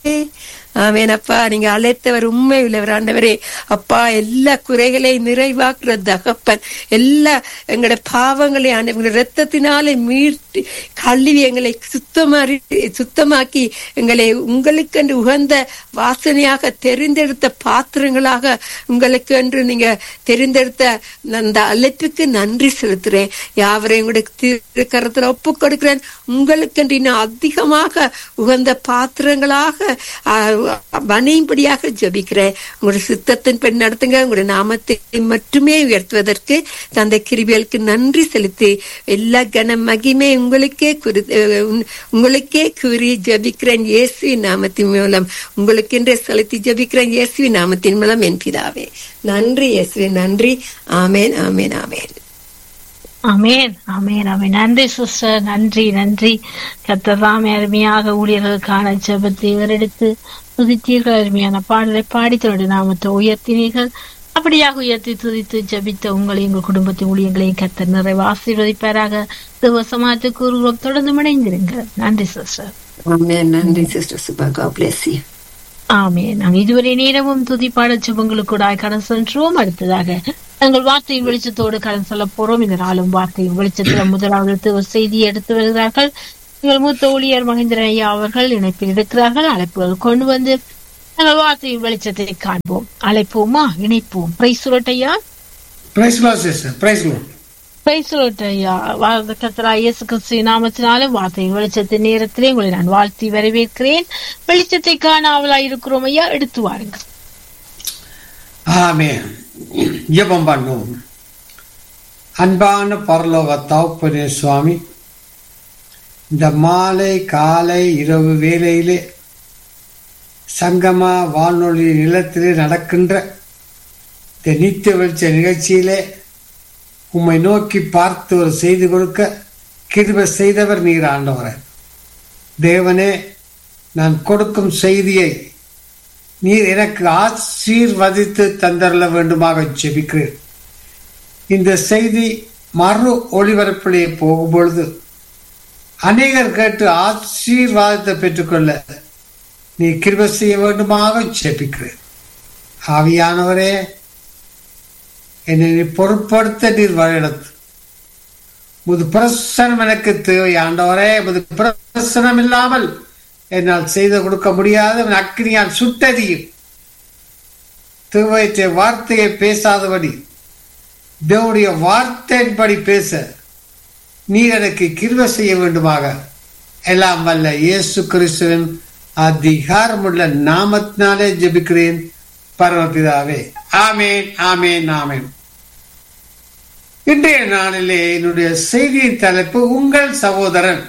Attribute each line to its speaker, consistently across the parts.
Speaker 1: ஆமேன் அப்பா நீங்க அழைத்தவர் உண்மை உள்ளவர் ஆண்டவரே அப்பா எல்லா குறைகளையும் நிறைவாக்குற தகப்பன் எல்லா எங்களோட பாவங்களை ஆண்டவங்க ரத்தத்தினாலே மீட்டு கழுவி எங்களை சுத்தமாரி சுத்தமாக்கி எங்களை உங்களுக்கென்று உகந்த வாசனையாக தெரிந்தெடுத்த பாத்திரங்களாக உங்களுக்கு என்று நீங்க தெரிந்தெடுத்த அந்த அழைப்புக்கு நன்றி செலுத்துறேன் யாவரையும் உங்களுக்கு கருத்துல ஒப்பு கொடுக்கிறேன் உங்களுக்கென்று இன்னும் அதிகமாக உகந்த பாத்திரங்களாக வனையும்படியாக ஜபிக்கிறேன் உங்களுடைய சித்தத்தின் பெண் நடத்துங்க உங்களுடைய நாமத்தை மட்டுமே உயர்த்துவதற்கு தந்தை கிருபியலுக்கு நன்றி செலுத்தி எல்லா கன மகிமை உங்களுக்கே குறி உங்களுக்கே கூறி ஜபிக்கிறேன் இயேசு நாமத்தின் மூலம் உங்களுக்கென்றே செலுத்தி ஜபிக்கிறேன் இயேசு நாமத்தின் மூலம் என் பிதாவே நன்றி இயேசு நன்றி ஆமேன் ஆமேன் ஆமேன்
Speaker 2: அமேன் அமேன் அமேன் நன்றி சிஸ்டர் நன்றி நன்றி கத்ததாமே அருமையாக ஊழியர்களுக்கான ஜபத்தை இவரெடுத்து துதித்தீர்கள் அருமையான பாடலை பாடித்தோடு நாமத்தை உயர்த்தினீர்கள் அப்படியாக உயர்த்தி துதித்து ஜபித்த உங்களை உங்கள் குடும்பத்தின் ஊழியங்களையும் கத்தர் நிறைவு ஆசீர்வதிப்பாராக தேவசமாத்து கூறுகிறோம் தொடர்ந்து இணைந்திருங்க நன்றி சிஸ்டர்
Speaker 1: ஆமேன் நன்றி sister Subha God bless you
Speaker 2: ஆமே நாம் இதுவரை நேரமும் துதிப்பாட சுபங்களுக்கூடாய் கடன் சென்றோம் அடுத்ததாக எங்கள் வார்த்தையின் வெளிச்சத்தோடு கடன் சொல்ல போறோம் இந்த நாளும் வார்த்தையின் வெளிச்சத்துல முதலாவது செய்தி எடுத்து வருகிறார்கள் எங்கள் மூத்த ஊழியர் மகேந்திரன் ஐயா அவர்கள் இணைப்பில் இருக்கிறார்கள் அழைப்புகள் கொண்டு வந்து எங்கள் வார்த்தையின் வெளிச்சத்தை காண்போம் அழைப்போமா இணைப்போம் பிரைஸ் சுரட்டையா
Speaker 3: praise lord sister praise lord
Speaker 2: praise ஐயா வாழ்ந்த கத்தரா இயேசு கிறிஸ்து நாமத்தினாலும் வார்த்தையின் வெளிச்சத்தின் நேரத்திலே உங்களை நான் வாழ்த்தி வரவேற்கிறேன் வெளிச்சத்தை காண ஆவலா இருக்கிறோம் ஐயா எடுத்து வாருங்கள்
Speaker 3: ஆமே ஜெபம் பண்ணுவோம் அன்பான பரலோக தகப்பனே சுவாமி இந்த மாலை காலை இரவு வேளையிலே சங்கமா வானொலி நிலத்திலே நடக்கின்ற இந்த நித்திய வெளிச்ச நிகழ்ச்சியிலே உம்மை நோக்கி பார்த்து ஒரு செய்தி கொடுக்க கிருப செய்தவர் நீர் ஆண்டவரே தேவனே நான் கொடுக்கும் செய்தியை நீர் எனக்கு ஆசீர்வதித்து தந்தரல வேண்டுமாக ஜெபிக்கிறேன் இந்த செய்தி மறு ஒளிபரப்பிலே போகும் பொழுது அநேகர் கேட்டு ஆசீர்வாதத்தை பெற்றுக்கொள்ள நீ கிருப செய்ய வேண்டுமாக ஜெபிக்கிறேன் ஆவியானவரே என்னை நீ பொருட்படுத்த நீர் வழிநடத்து முது பிரசனம் எனக்கு தேவை ஆண்டவரே முது பிரசனம் இல்லாமல் என்னால் செய்து கொடுக்க முடியாத அக்னியால் சுட்டதியும் தேவையற்ற வார்த்தையை பேசாதபடி தேவனுடைய வார்த்தையின்படி பேச நீர் எனக்கு கிருவ செய்ய வேண்டுமாக எல்லாம் வல்ல இயேசு கிறிஸ்துவின் அதிகாரமுள்ள நாமத்தினாலே ஜெபிக்கிறேன் பரமபிதாவே ஆமேன் ஆமேன் ஆமேன் இன்றைய நாளிலே என்னுடைய செய்தியின் தலைப்பு உங்கள் சகோதரன்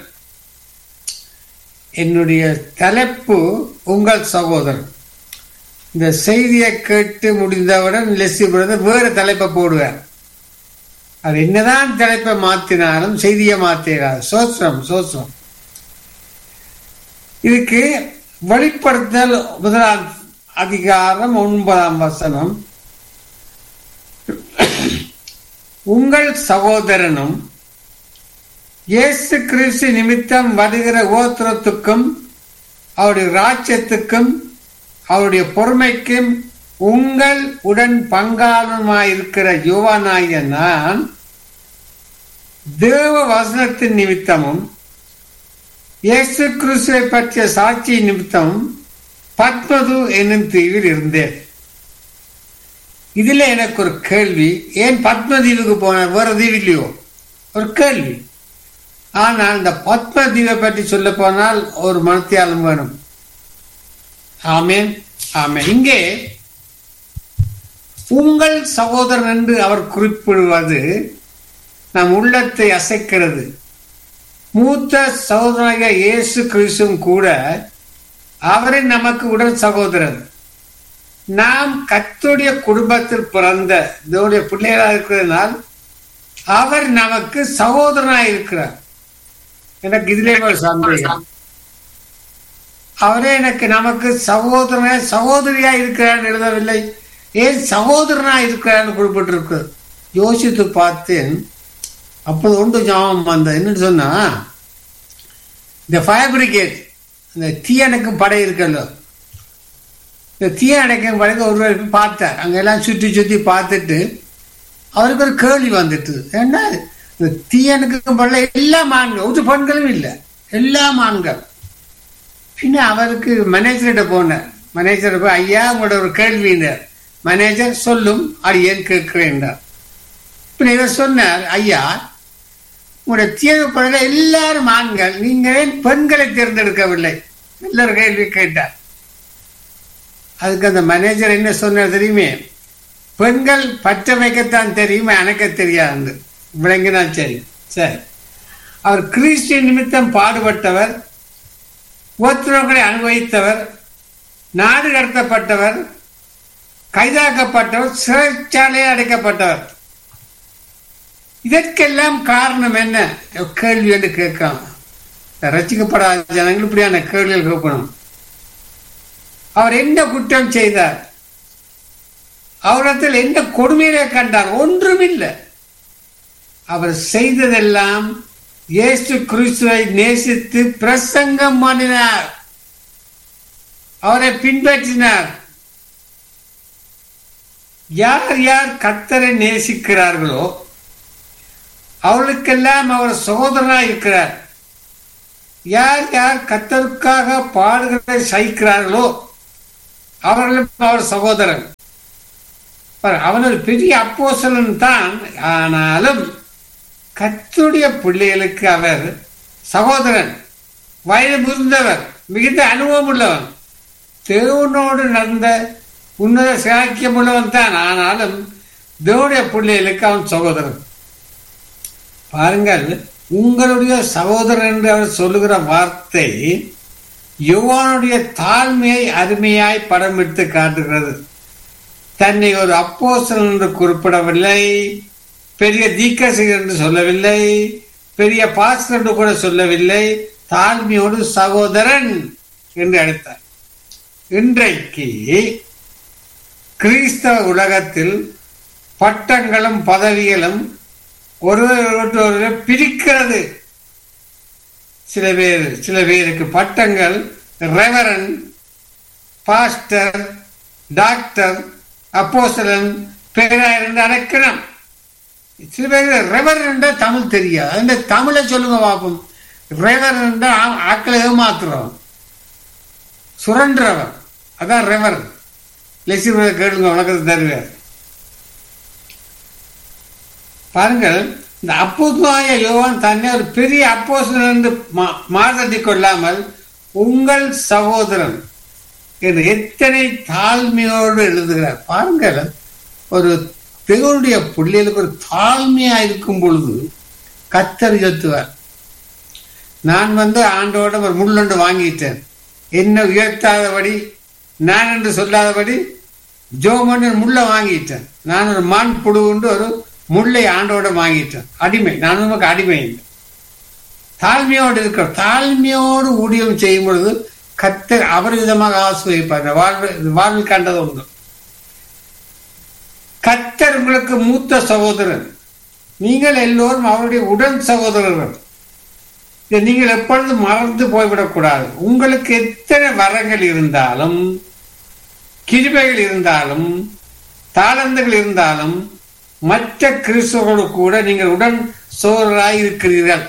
Speaker 3: என்னுடைய தலைப்பு உங்கள் சகோதரன் இந்த செய்தியை கேட்டு முடிந்தவுடன் லெஸ்ஸி பிரதர் வேறு தலைப்பை போடுவார் அது என்னதான் தலைப்பை மாத்தினாலும் செய்தியை மாத்தினார் சோஸ்ரம் சோஸ்ரம் இதுக்கு வெளிப்படுத்தல் முதலாம் அதிகாரம் ஒன்பதாம் வசனம் உங்கள் சகோதரனும் இயேசு கிறிஸ்து நிமித்தம் வருகிற ஓத்திரத்துக்கும் அவருடைய ராஜ்யத்துக்கும் அவருடைய பொறுமைக்கும் உங்கள் உடன் பங்காளமாயிருக்கிற யுவானாய நான் தேவ வசனத்தின் நிமித்தமும் இயேசு கிறிஸ்துவை பற்றிய சாட்சி நிமித்தமும் பத்மது என்னும் தீவில் இருந்தேன் இதுல எனக்கு ஒரு கேள்வி ஏன் பத்மதீவுக்கு போன வேற தீவிலையோ ஒரு கேள்வி ஆனால் இந்த பத்மதீவை பற்றி சொல்ல போனால் ஒரு மனத்தியாலும் வேணும் ஆமேன் ஆமே இங்கே உங்கள் சகோதரன் என்று அவர் குறிப்பிடுவது நம் உள்ளத்தை அசைக்கிறது மூத்த சகோதரனாக இயேசு கிறிஸ்துவும் கூட அவரை நமக்கு உடல் சகோதரன் நாம் கத்துடைய குடும்பத்தில் பிறந்த இதோடைய பிள்ளைகளாக இருக்கிறதுனால் அவர் நமக்கு சகோதரனாக இருக்கிறார் எனக்கு இதிலே ஒரு சந்தேகம் அவரே எனக்கு நமக்கு சகோதரனா சகோதரியா இருக்கிறான்னு எழுதவில்லை ஏன் சகோதரனா இருக்கிறான்னு குறிப்பிட்டிருக்கு யோசித்து பார்த்தேன் அப்போது ஒன்று ஞாபகம் வந்த என்னன்னு சொன்னா இந்த ஃபயர் பிரிகேட் இந்த தீயணைக்கும் படை இருக்கല്ലോ இந்த தீ அடைக்கும் பழக ஒருவர் பார்த்தார் அங்கெல்லாம் சுற்றி சுற்றி பார்த்துட்டு அவருக்கு ஒரு கேள்வி வந்துட்டு என்ன இந்த தீயனுக்கு பல எல்லா மான்கள் ஒரு பெண்களும் இல்லை எல்லா மான்கள் பின்ன அவருக்கு மேனேஜர்கிட்ட போனார் மேனேஜர் போய் ஐயா உங்களோட ஒரு கேள்வினார் மேனேஜர் சொல்லும் அது ஏன் கேட்கிறேன்றார் பின்ன இவர் சொன்னார் ஐயா உங்களுடைய தீர்வுப்படையில எல்லாரும் ஆண்கள் நீங்கள் ஏன் பெண்களை தேர்ந்தெடுக்கவில்லை நல்ல ஒரு கேள்வி கேட்டார் அதுக்கு அந்த மேனேஜர் என்ன சொன்னார் தெரியுமே பெண்கள் பற்ற வைக்கத்தான் தெரியுமா எனக்கு தெரியாது விளங்கினா சரி சரி அவர் கிறிஸ்டிய நிமித்தம் பாடுபட்டவர் உபத்திரவங்களை அனுபவித்தவர் நாடு கடத்தப்பட்டவர் கைதாக்கப்பட்டவர் சிறைச்சாலையில் அடைக்கப்பட்டவர் இதற்கெல்லாம் காரணம் என்ன கேள்வி என்று கேட்கலாம் ரசிக்கப்படாத ஜனங்கள் இப்படியான கேள்விகள் கேட்கணும் அவர் என்ன குற்றம் செய்தார் அவரிடத்தில் என்ன கொடுமையை கண்டார் ஒன்றுமில்லை அவர் செய்ததெல்லாம் இயேசு கிறிஸ்துவை நேசித்து பிரசங்கம் பண்ணினார் அவரை பின்பற்றினார் யார் யார் கத்தரை நேசிக்கிறார்களோ அவர்களுக்கெல்லாம் அவர் சகோதரனாய் இருக்கிறார் யார் யார் கத்தருக்காக பாடுகளை சகிக்கிறார்களோ அவர்களும் அவர் சகோதரன் அவன் ஒரு பெரிய அப்போசலன் தான் ஆனாலும் கத்துடைய பிள்ளைகளுக்கு அவர் சகோதரன் வயது முதிர்ந்தவர் மிகுந்த அனுபவம் உள்ளவன் தேவனோடு நடந்த உன்னத சாக்கியம் உள்ளவன் தான் ஆனாலும் தேவனுடைய பிள்ளைகளுக்கு அவன் சகோதரன் பாருங்கள் உங்களுடைய சகோதரன் என்று அவர் சொல்லுகிற வார்த்தை யுவானுடைய தாழ்மையை அருமையாய் படமிட்டு காட்டுகிறது தன்னை ஒரு அப்போசன் என்று குறிப்பிடவில்லை பெரிய தீக்கசிகர் என்று சொல்லவில்லை பெரிய பாஸ்டர் என்று கூட சொல்லவில்லை தாழ்மையோடு சகோதரன் என்று அழைத்தார் இன்றைக்கு கிறிஸ்தவ உலகத்தில் பட்டங்களும் பதவிகளும் ஒருவர் பிரிக்கிறது சில பேர் சில பேருக்கு பட்டங்கள் ரெவரன் பாஸ்டர் டாக்டர் அப்போசலன் பேராயர் என்று அழைக்கிறோம் சில பேர் ரெவரன் தமிழ் தெரியாது அந்த தமிழை சொல்லுங்க பார்ப்போம் ரெவரன் ஆக்களை ஏமாத்துறவன் சுரண்டுறவன் அதான் ரெவரன் லெசி கேளுங்க வணக்கத்தை தருவார் பாருங்கள் இந்த அப்போதுவாய யோவான் தன்னை ஒரு பெரிய அப்போசன் என்று மாதட்டி கொள்ளாமல் உங்கள் சகோதரன் என்று எத்தனை தாழ்மையோடு எழுதுகிறார் பாருங்கள் ஒரு தேவனுடைய பிள்ளைகளுக்கு ஒரு தாழ்மையா இருக்கும் பொழுது கத்தர் சொத்துவார் நான் வந்து ஆண்டோட ஒரு முள்ளொண்டு வாங்கிட்டேன் என்ன உயர்த்தாதபடி நான் என்று சொல்லாதபடி ஜோமன் முள்ள வாங்கிட்டேன் நான் ஒரு மான் புடுவுண்டு ஒரு முல்லை ஆண்டோட வாங்கிட்டேன் அடிமை நான் நமக்கு அடிமை இல்லை தாழ்மையோடு இருக்கிற தாழ்மையோடு ஊழியம் செய்யும் பொழுது கத்தர் அவர் விதமாக ஆசிரியப்பார் வாழ்வு வாழ்வில் கண்டது உண்டு கத்தர் உங்களுக்கு மூத்த சகோதரன் நீங்கள் எல்லோரும் அவருடைய உடன் சகோதரர்கள் இதை நீங்கள் எப்பொழுதும் மறந்து போய்விடக்கூடாது உங்களுக்கு எத்தனை வரங்கள் இருந்தாலும் கிருபைகள் இருந்தாலும் தாளந்துகள் இருந்தாலும் மற்ற கிறிஸ்தவர்களோடு கூட நீங்கள் உடன் சோழராய் இருக்கிறீர்கள்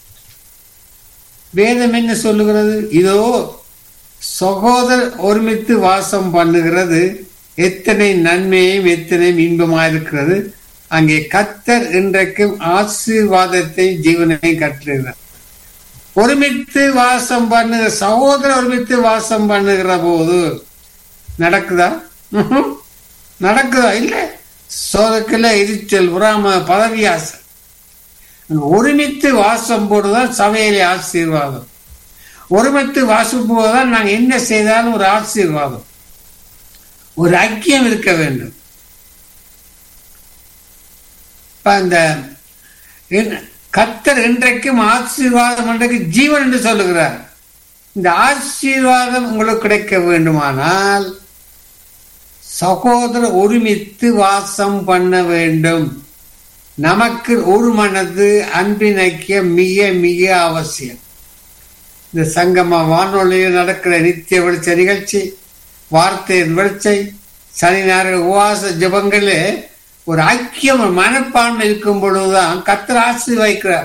Speaker 3: வேதம் என்ன சொல்லுகிறது இதோ சகோதரர் ஒருமித்து வாசம் பண்ணுகிறது எத்தனை நன்மையும் எத்தனை இன்பமாயிருக்கிறது அங்கே கத்தர் இன்றைக்கும் ஆசீர்வாதத்தை ஜீவனை கற்றுகிறார் ஒருமித்து வாசம் பண்ணுகிற சகோதரர் ஒருமித்து வாசம் பண்ணுகிற போது நடக்குதா நடக்குதா இல்லை சோதக்கில் எரிச்சல் புறாம பதவி ஆசை ஒருமித்து வாசம் போடுதான் சபையிலே ஆசீர்வாதம் ஒருமித்து வாசம் போதுதான் நாங்கள் என்ன செய்தாலும் ஒரு ஆசீர்வாதம் ஒரு ஐக்கியம் இருக்க வேண்டும் அந்த கத்தர் இன்றைக்கும் ஆசீர்வாதம் இன்றைக்கு ஜீவன் என்று சொல்லுகிறார் இந்த ஆசீர்வாதம் உங்களுக்கு கிடைக்க வேண்டுமானால் சகோதரர் ஒருமித்து வாசம் பண்ண வேண்டும் நமக்கு ஒரு மனது அன்பிணைக்க மிக மிக அவசியம் இந்த சங்கம வானொலியில் நடக்கிற நித்திய வெளிச்ச நிகழ்ச்சி வார்த்தையின் வெளிச்சை சனி ஞாயிறு உபவாச ஜபங்களே ஒரு ஐக்கியம் ஒரு மனப்பான்மை இருக்கும் பொழுதுதான் கத்தர் ஆசீர்வதிக்கிறார்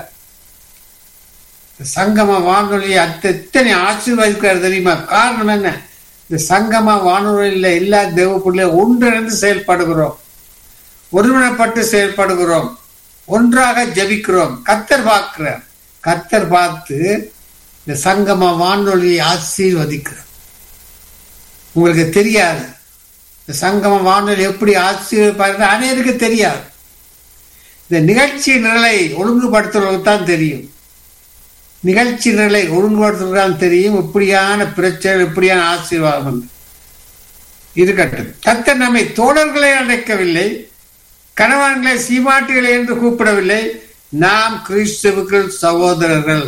Speaker 3: சங்கம வானொலி அத்த எத்தனை ஆசீர்வதிக்கிறார் தெரியுமா காரணம் என்ன இந்த சங்கம வானொலியில் எல்லா தேவ பிள்ளை ஒன்றிணைந்து செயல்படுகிறோம் ஒருமனப்பட்டு செயல்படுகிறோம் ஒன்றாக ஜெபிக்கிறோம் கத்தர் பார்க்கிறார் கத்தர் பார்த்து இந்த சங்கம வானொலியை ஆசீர்வதிக்கிறார் உங்களுக்கு தெரியாது இந்த சங்கம வானொலி எப்படி ஆசீர்வதிப்பாரு அனைவருக்கு தெரியாது இந்த நிகழ்ச்சி நிரலை ஒழுங்குபடுத்துறவங்களுக்கு தான் தெரியும் நிகழ்ச்சி நிரலை ஒழுங்குபடுத்துறதுதான் தெரியும் இப்படியான பிரச்சனை இப்படியான ஆசீர்வாதம் என்று. இருக்கட்டும் கத்தர் நம்மை தோழர்களை அழைக்கவில்லை கணவன்களை சீமாட்டிகளை என்று கூப்பிடவில்லை நாம் கிறிஸ்துவுக்குள் சகோதரர்கள்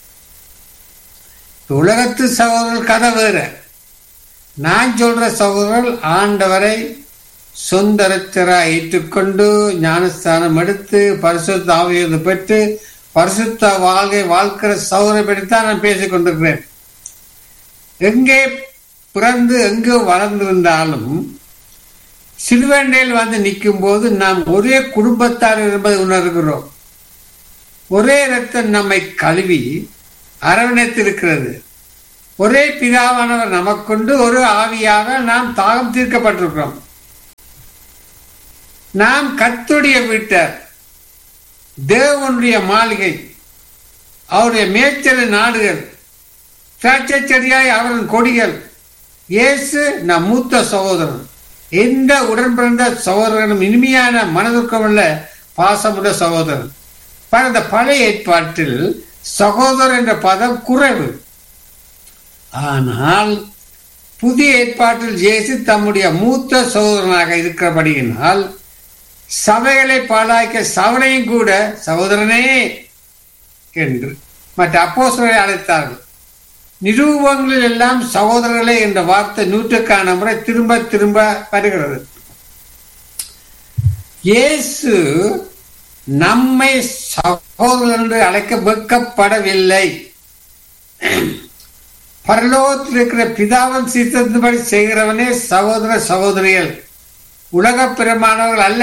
Speaker 3: உலகத்து சகோதரர்கள் கதை வேற நான் சொல்ற சகோதரர்கள் ஆண்டவரை சொந்த ரச்சராய் ஏற்றுக்கொண்டு ஞானஸ்தானம் எடுத்து பரிசுத்த ஆவியது பெற்று பரிசுத்த வாழ்க்கை வாழ்க்கிற சகோதரை பற்றித்தான் நான் பேசிக் கொண்டிருக்கிறேன் எங்கே பிறந்து எங்கே வளர்ந்திருந்தாலும் சிறுவண்டையில் வந்து நிற்கும் போது நாம் ஒரே குடும்பத்தார் என்பதை உணர்கிறோம் ஒரே ரத்தம் நம்மை கழுவி அரவணைத்திருக்கிறது ஒரே பிதாவானவர் நமக்கொண்டு ஒரு ஆவியாக நாம் தாகம் தீர்க்கப்பட்டிருக்கிறோம் நாம் கத்துடைய வீட்டார் தேவனுடைய மாளிகை அவருடைய மேய்ச்சல் நாடுகள் திராட்சை செடியாய் அவரின் கொடிகள் இயேசு நம் மூத்த சகோதரன் எந்த உடன் பிறந்த சகோதரனும் இனிமையான மனதுக்கமுள்ள பாசமுள்ள சகோதரன் பாரு, இந்த பழைய ஏற்பாட்டில் சகோதரர் என்ற பதம் குறைவு ஆனால் புதிய ஏற்பாட்டில் இயேசு தம்முடைய மூத்த சகோதரனாக இருக்கிறபடியினால் சபைகளை பாழாக்க சவனையும் கூட சகோதரனே என்று மற்ற அப்போஸ்தலரை அழைத்தார்கள் நிரூபங்களில் எல்லாம் சகோதரர்களே என்ற வார்த்தை நூற்றுக்கான முறை திரும்ப திரும்ப வருகிறது இயேசு நம்மை சகோதரர் என்று அழைக்க வெட்கப்படவில்லை பரலோகத்தில் இருக்கிற பிதாவின் சித்தத்தின்படி செய்கிறவனே சகோதர சகோதரிகள் உலகப் பிரமாணவர்கள் அல்ல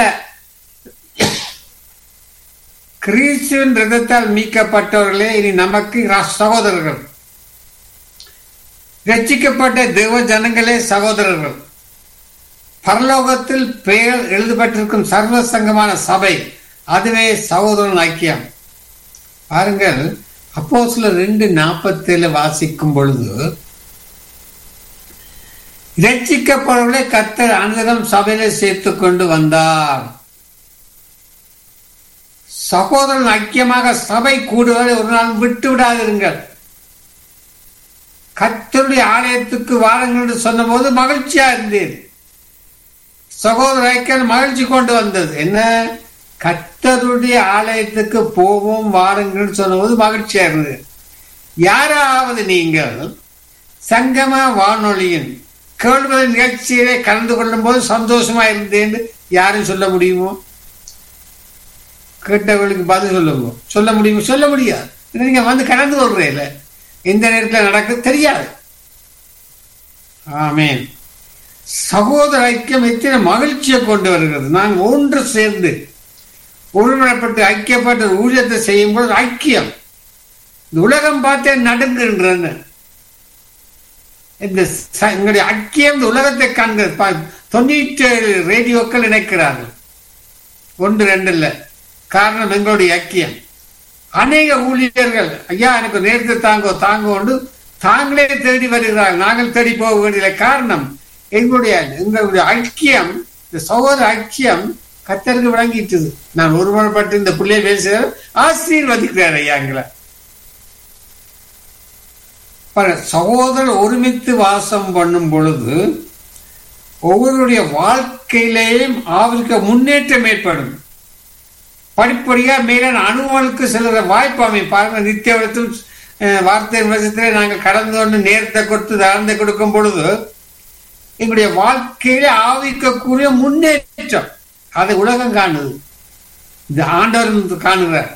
Speaker 3: கிறிஸ்துவின் ரதத்தால் மீட்கப்பட்டவர்களே இனி நமக்கு ர- சகோதரர்கள் ரட்சிக்கப்பட்ட தேவ ஜனங்களே சகோதரர்கள் பரலோகத்தில் பெயர் எழுதப்பட்டிருக்கும் சர்வ சங்கமான சபை அதுவே சகோதரன் ஐக்கியம் பாருங்கள் அப்போ சில ரெண்டு நாற்பத்தேழு வாசிக்கும் பொழுது ரட்சிக்கப்படவில்லை கத்தர் அனுதினம் சபையில சேர்த்து கொண்டு வந்தார் சகோதரன் ஐக்கியமாக சபை கூடுவதை ஒரு நாள் விட்டு விடாதிருங்கள் கத்தருடைய ஆலயத்துக்கு வாருங்கள் என்று சொன்னபோது மகிழ்ச்சியா இருந்தேன் சகோதர ஐக்கியம் மகிழ்ச்சி கொண்டு வந்தது என்ன கத்தருடைய ஆலயத்துக்கு போவோம் வாருங்கள் சொன்னபோது மகிழ்ச்சியா இருந்தது யாராவது நீங்கள் சங்கம வானொலியின் கேள்வி நிகழ்ச்சியிலே கலந்து கொள்ளும் போது சந்தோஷமா இருந்தேன் யாரும் சொல்ல முடியுமோ கேட்டவர்களுக்கு பதில் சொல்லுங்க சொல்ல முடியுமோ சொல்ல முடியாது ஏன்னா நீங்க வந்து கலந்து கொள்றீங்கள எந்த நேரத்தில் நடக்குது தெரியாது ஆமேன் சகோதர ஐக்கியம் எத்தனை மகிழ்ச்சியை கொண்டு வருகிறது நாங்கள் ஒன்று சேர்ந்து ஒருமுறைப்பட்டு ஐக்கியப்பட்ட ஊழியத்தை செய்யும் போது ஐக்கியம் இந்த உலகம் பார்த்தே நடுங்குகின்றன இந்த ச- எங்களுடைய ஐக்கியம் இந்த உலகத்தை காண்கிறது பா- தொண்ணூற்றி ஏழு ரேடியோக்கள் இணைக்கிறார்கள் ஒன்று ரெண்டு இல்ல காரணம் எங்களுடைய ஐக்கியம் அநேக ஊழியர்கள் ஐயா எனக்கு நேரத்தை தாங்கோ தாங்கோ என்று தாங்களே தேடி வருகிறார்கள் நாங்கள் தேடி போக வேண்டிய காரணம் எங்களுடைய எங்களுடைய ஐக்கியம் இந்த சகோதர ஐக்கியம் கத்தருக்கு விளங்கிட்டது நான் ஒருமுறைப்பட்டு இந்த பிள்ளையை பேசுகிற ஆசீர்வதிக்கிறார் ஐயா எங்களை பாரு, சகோதரர் ஒருமித்து வாசம் பண்ணும் பொழுது ஒவ்வொருடைய வாழ்க்கையிலேயும் அவருக்கு முன்னேற்றம் ஏற்படும் படிப்படியா மேலான அனுபவங்களுக்கு செல்கிற வாய்ப்பு அமையும் பாருங்க நித்தியவரத்தில் வார்த்தை விவசத்திலே நாங்கள் கடந்து கொண்டு நேரத்தை கொடுத்து தாழ்ந்து கொடுக்கும் பொழுது எங்களுடைய வாழ்க்கையிலே ஆவிக்கக்கூடிய முன்னேற்றம் அதை உலகம் காணுது இந்த ஆண்டவர் காணுகிறார்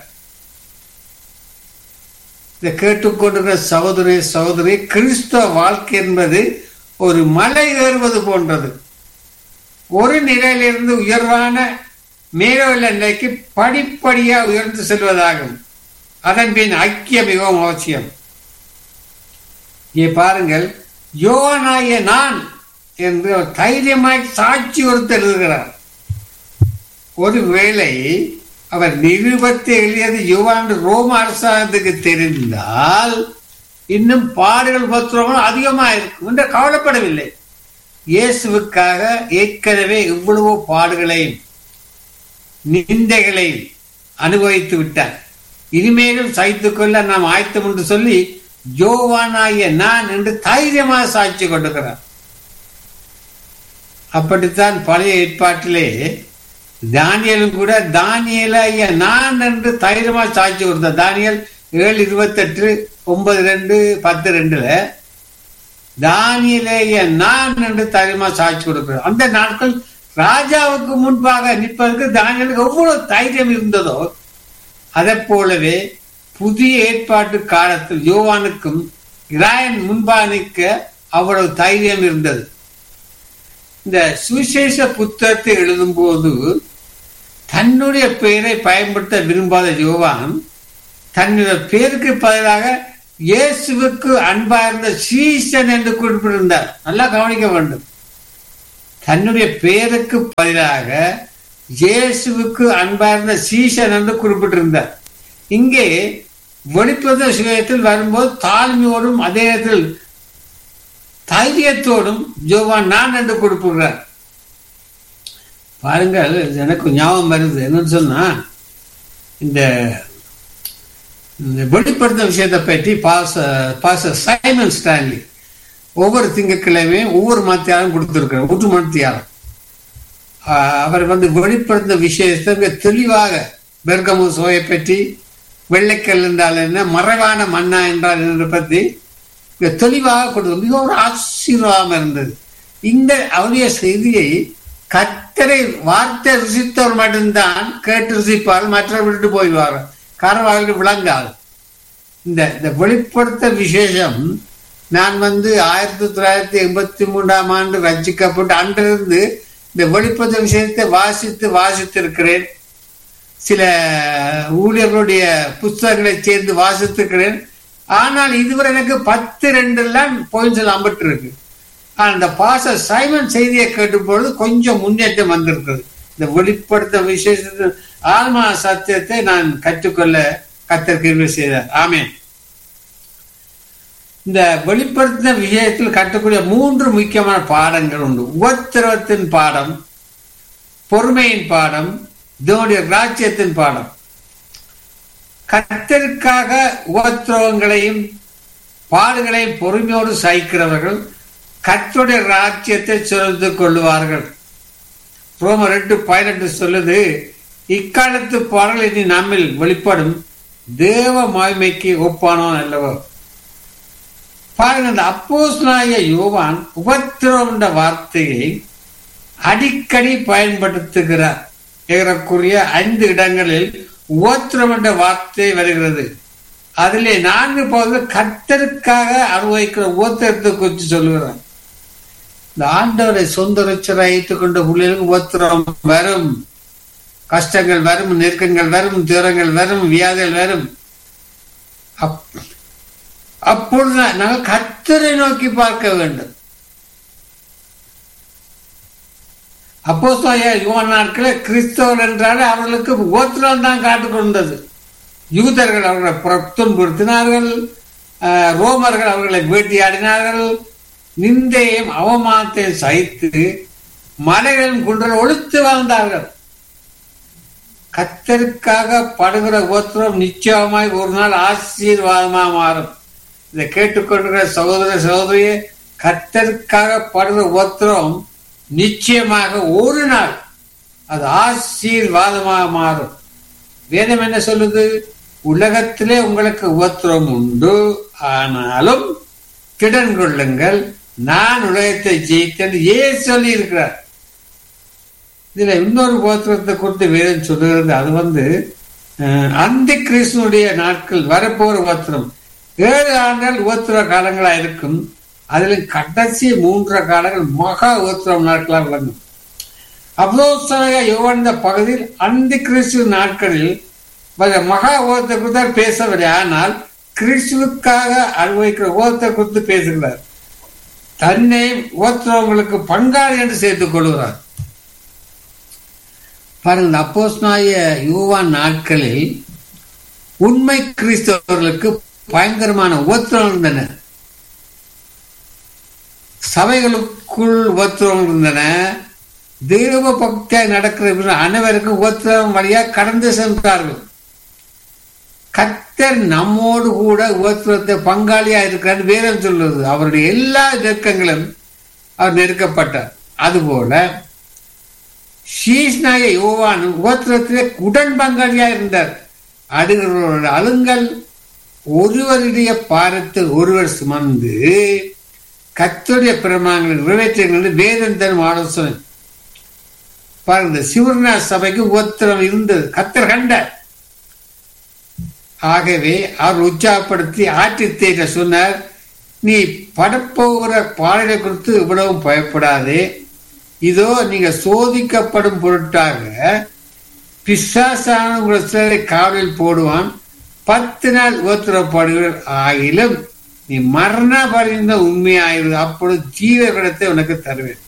Speaker 3: இதை கேட்டுக்கொண்டிருக்கிற சகோதரி சகோதரி கிறிஸ்தவ வாழ்க்கை என்பது ஒரு மலை ஏறுவது போன்றது ஒரு நிலையிலிருந்து உயர்வான மேலுள்ள நிலைக்கு படிப்படியா உயர்ந்து செல்வதாகும் அதன் பின் ஐக்கியம் மிகவும் அவசியம் இங்கே பாருங்கள் யோனாய நான் என்று அவர் தைரியமாய் சாட்சி ஒருத்தர் இருக்கிறார் ஒருவேளை அவர் நிருபத்தை எழுதியது யுவான் ரோம அரசாங்கத்துக்கு தெரிந்தால் இன்னும் பாடுகள் பத்திரங்களும் அதிகமா இருக்கும் என்று கவலைப்படவில்லை இயேசுவுக்காக ஏற்கனவே இவ்வளவோ பாடுகளையும் நிந்தைகளையும் அனுபவித்து விட்டார் இனிமேலும் சகித்துக் கொள்ள நாம் ஆயத்தம் என்று சொல்லி ஜோவானாகிய நான் என்று தைரியமாக சாட்சி கொண்டிருக்கிறார் அப்படித்தான் பழைய ஏற்பாட்டிலே தானியலும் கூட தானியலாகிய நான் என்று தைரியமா சாட்சி கொடுத்தார் தானியல் ஏழு இருபத்தெட்டு ஒன்பது ரெண்டு பத்து ரெண்டுல தானியலேய நான் என்று தைரியமா சாட்சி கொடுக்கிறார் அந்த நாட்கள் ராஜாவுக்கு முன்பாக நிற்பதற்கு தானியலுக்கு எவ்வளவு தைரியம் இருந்ததோ அதை போலவே புதிய ஏற்பாட்டு காலத்தில் யோவானுக்கும் இராயன் முன்பாக நிற்க அவ்வளவு தைரியம் இருந்தது இந்த சுவிசேஷ புத்தகத்தை எழுதும்போது தன்னுடைய பெயரை பயன்படுத்த விரும்பாத யோவான் தன்னுடைய பெயருக்கு பதிலாக இயேசுவுக்கு அன்பார்ந்த சீசன் என்று குறிப்பிட்டிருந்தார் நல்லா கவனிக்க வேண்டும் தன்னுடைய பெயருக்கு பதிலாக இயேசுவுக்கு அன்பார்ந்த சீசன் என்று குறிப்பிட்டிருந்தார் இங்கே வெளிப்பத சுயத்தில் வரும்போது தாழ்மையோடும் அதே நேரத்தில் தைரியத்தோடும் ஜோவான் நான் என்று குறிப்பிடுறார் பாருங்கள் எனக்கு ஞாபகம் வருது என்னன்னு சொன்னா இந்த இந்த வெளிப்படுத்த விஷயத்தை பற்றி பாச பாச சைமன் ஸ்டான்லி ஒவ்வொரு திங்கட்கிழமையும் ஒவ்வொரு மத்தியாரம் கொடுத்துருக்கிறார் ஒன்று மத்தியாரம் அவர் வந்து வெளிப்படுத்த விஷயத்தை தெளிவாக பெர்கமு சோயை பற்றி வெள்ளைக்கல் என்றால் என்ன மறைவான மன்னா என்றால் என்ன பற்றி தெளிவாக கொடுத்து மிக ஒரு ஆசீர்வாதம் இருந்தது இந்த அவருடைய செய்தியை கத்தரை வார்த்தை ருசித்தவர் மட்டும்தான் கேட்டு ருசிப்பார் மற்றவர் விட்டு போயிடுவார் காரணம் அவர்களுக்கு விளங்காது இந்த இந்த வெளிப்படுத்த விசேஷம் நான் வந்து ஆயிரத்தி தொள்ளாயிரத்தி எண்பத்தி மூன்றாம் ஆண்டு ரச்சிக்கப்பட்டு அன்றிருந்து இந்த வெளிப்படுத்த விஷயத்தை வாசித்து வாசித்து இருக்கிறேன் சில ஊழியர்களுடைய புஸ்தகங்களை சேர்ந்து வாசித்திருக்கிறேன் ஆனால் இதுவரை எனக்கு பத்து ரெண்டு எல்லாம் பாயிண்ட்ஸ் அம்பட்டு இருக்கு அந்த பாச சைமன் செய்தியை கேட்டும் பொழுது கொஞ்சம் முன்னேற்றம் வந்திருக்கிறது இந்த வெளிப்படுத்த விசேஷத்தில் ஆத்மா சத்தியத்தை நான் கற்றுக்கொள்ள கத்திருக்க செய்தார் ஆமேன் இந்த வெளிப்படுத்தின விஷயத்தில் கட்டக்கூடிய மூன்று முக்கியமான பாடங்கள் உண்டு உபத்திரவத்தின் பாடம் பொறுமையின் பாடம் இதனுடைய ராஜ்யத்தின் பாடம் கத்தருக்காக உபத்திரவங்களையும் பாடுகளையும் பொறுமையோடு சகிக்கிறவர்கள் கத்தருடைய ராஜ்யத்தை சுரந்து கொள்ளுவார்கள் ரோம ரெண்டு பதினெட்டு சொல்லுது இக்காலத்து பாடல் இனி நம்மில் வெளிப்படும் தேவ மாய்மைக்கு ஒப்பானோன் அல்லவோ பாருங்க அந்த அப்போஸ் நாய யோவான் உபத்திரம் என்ற வார்த்தையை அடிக்கடி பயன்படுத்துகிறார் ஏறக்குரிய ஐந்து இடங்களில் உபத்திரம் என்ற வார்த்தை வருகிறது அதிலே நான்கு பகுதியில் கத்தருக்காக அனுபவிக்கிற உபத்திரத்தை குறித்து சொல்லுகிறார் இந்த ஆண்டவரை சொந்த ரச்சரை வைத்துக் கொண்ட பிள்ளைகளுக்கு உபத்திரம் வரும் கஷ்டங்கள் வரும் நெருக்கங்கள் வரும் துயரங்கள் வரும் வியாதிகள் வரும் அப்பொழுது நாங்கள் கத்தரை நோக்கி பார்க்க வேண்டும் அப்போ யுவன் நாட்களில் கிறிஸ்தவர் என்றாலே அவர்களுக்கு கோத்திரம் தான் காட்டுக்கொண்டது யூதர்கள் அவர்களை துன்புறுத்தினார்கள் ரோமர்கள் அவர்களை வேட்டியாடினார்கள் நிந்தையும் அவமானத்தையும் சகித்து மலைகளின் குன்றல் ஒழித்து வாழ்ந்தார்கள் கத்தருக்காக படுகிற கோத்திரம் நிச்சயமாய் ஒரு நாள் ஆசீர்வாதமா மாறும் இதை கேட்டுக்கொண்டிருக்கிற சகோதர சகோதரியே கத்தருக்காக படுகிற கோத்திரம் நிச்சயமாக ஒரு நாள் அது ஆசீர்வாதமாக மாறும் வேதம் என்ன சொல்லுது உலகத்திலே உங்களுக்கு உபத்திரம் உண்டு ஆனாலும் திடன் கொள்ளுங்கள் நான் உலகத்தை ஜெயித்தேன் ஏன் சொல்லி இருக்கிறார் இதுல இன்னொரு கோத்திரத்தை குறித்து வேதம் சொல்லுகிறது அது வந்து அந்த கிறிஸ்துனுடைய நாட்கள் வரப்போற உபத்திரம் ஏழு ஆண்டுகள் உபத்திர காலங்களா இருக்கும் அதில் கடைசி மூன்று காலங்கள் மகா உத்திரம் நாட்களாக விளங்கும் அப்போஸ்தலக யோவான் இந்த பகுதியில் அந்த கிறிஸ்துவ நாட்களில் வ- மகா ஓகத்தை குறித்து பேசவில்லை ஆனால் கிறிஸ்துவுக்காக அனுபவிக்கிற ஓகத்தை குறித்து பேசுகிறார் தன்னை ஓத்துறவங்களுக்கு பங்காளி என்று சேர்த்துக் கொள்கிறார் பாருங்கள் அப்போஸ் யுவான் நாட்களில் உண்மை கிறிஸ்தவர்களுக்கு பயங்கரமான உபத்திரம் இருந்தன சபைகளுக்குள் உபத்திரம் இருந்தன தெய்வ பக்தியாய் நடக்கிற அனைவருக்கும் உபத்திரம் வழியா கடந்து சென்றார்கள் கத்தர் நம்மோடு கூட உபத்திரத்தை பங்காளியா இருக்கிறார் வேதம் சொல்லுவது அவருடைய எல்லா நெருக்கங்களும் அவர் நெருக்கப்பட்டார் அதுபோல ஷீஷ்நாய யோவான் உபத்திரத்திலே உடன் பங்காளியா இருந்தார் அடுகிறவரோட அழுங்கல் ஒருவருடைய பாரத்தை ஒருவர் சுமந்து கத்துடைய பிரமாணங்களை நிறைவேற்றுங்கள் வேதம் தரும் ஆலோசனை பாருங்க சிவர்ணா சபைக்கு உபத்திரம் இருந்தது கத்தர் கண்டார் ஆகவே அவர் உற்சாகப்படுத்தி ஆற்றி தேட சொன்னார் நீ படப்போகிற பாடலை குறித்து இவ்வளவும் பயப்படாதே இதோ நீங்க சோதிக்கப்படும் பொருட்டாக பிசாசான உங்கள் சிலரை காவலில் போடுவான் பத்து நாள் உபத்திரப்படுகள் ஆகிலும் நீ மரண பரிந்த உண்மையாயிரு அப்பொழுது ஜீவகிடத்தை உனக்கு தருவேன்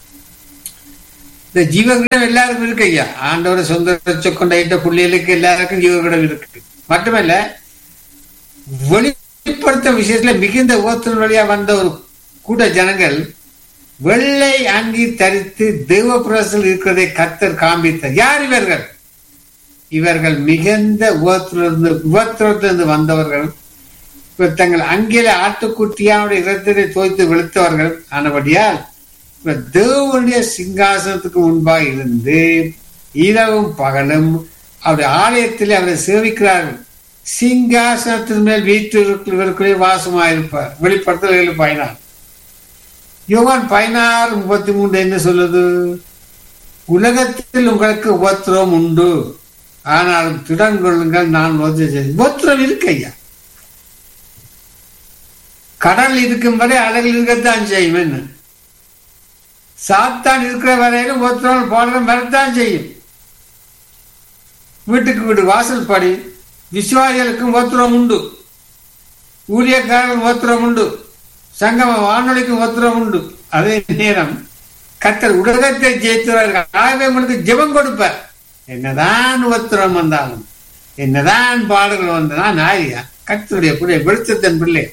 Speaker 3: இந்த ஜீவகிடம் எல்லாருக்கும் இருக்கு ஐயா ஆண்டவரை சொந்த கொண்ட பிள்ளைகளுக்கு எல்லாருக்கும் ஜீவகிடம் இருக்கு மட்டுமல்ல வெளிப்படுத்த விஷயத்துல மிகுந்த ஓத்தின் வழியா வந்த ஒரு கூட்ட ஜனங்கள் வெள்ளை அங்கி தரித்து தெய்வ பிரசல் இருக்கிறதை கத்தர் காண்பித்தார் யார் இவர்கள் இவர்கள் மிகுந்த உபத்திலிருந்து உபத்திரத்திலிருந்து வந்தவர்கள் இவர் தங்கள் அங்கில ஆட்டுக்குட்டியானுடைய இரத்தத்தை தோய்த்து வெளுத்தவர்கள் ஆனபடியால் இவர் தேவனுடைய சிங்காசனத்துக்கு முன்பாக இருந்து இரவும் பகலும் அவருடைய ஆலயத்தில் அவரை சேவிக்கிறார்கள் சிங்காசனத்தின் மேல் வீட்டிற்குள்ளே வாசமாயிருப்பார் வெளிப்படுத்தல் பயனார் யோகான் பதினாறு முப்பத்தி மூன்று என்ன சொல்லுது உலகத்தில் உங்களுக்கு உபத்திரம் உண்டு ஆனாலும் திடன் கொள்ளுங்கள் நான் உபத்திரம் இருக்கு ஐயா கடல் இருக்கும் வரை அழகில் இருக்கத்தான் செய்யும் என்ன சாத்தான் இருக்கிற வரையிலும் உபத்திரம் போடுறோம் வரத்தான் செய்யும் வீட்டுக்கு வீடு வாசல் படி விசுவாசிகளுக்கும் ஓத்திரம் உண்டு ஊழியக்காரர்களும் ஓத்திரம் உண்டு சங்கம வானொலிக்கும் ஓத்திரம் உண்டு அதே நேரம் கத்தர் உலகத்தை ஜெயித்துவார்கள் ஆகவே உங்களுக்கு ஜெபம் கொடுப்பார் என்னதான் உத்திரம் வந்தாலும் என்னதான் பாடுகள் வந்தனா நாரியா கத்தருடைய பிள்ளை வெளிச்சத்தின் பிள்ளை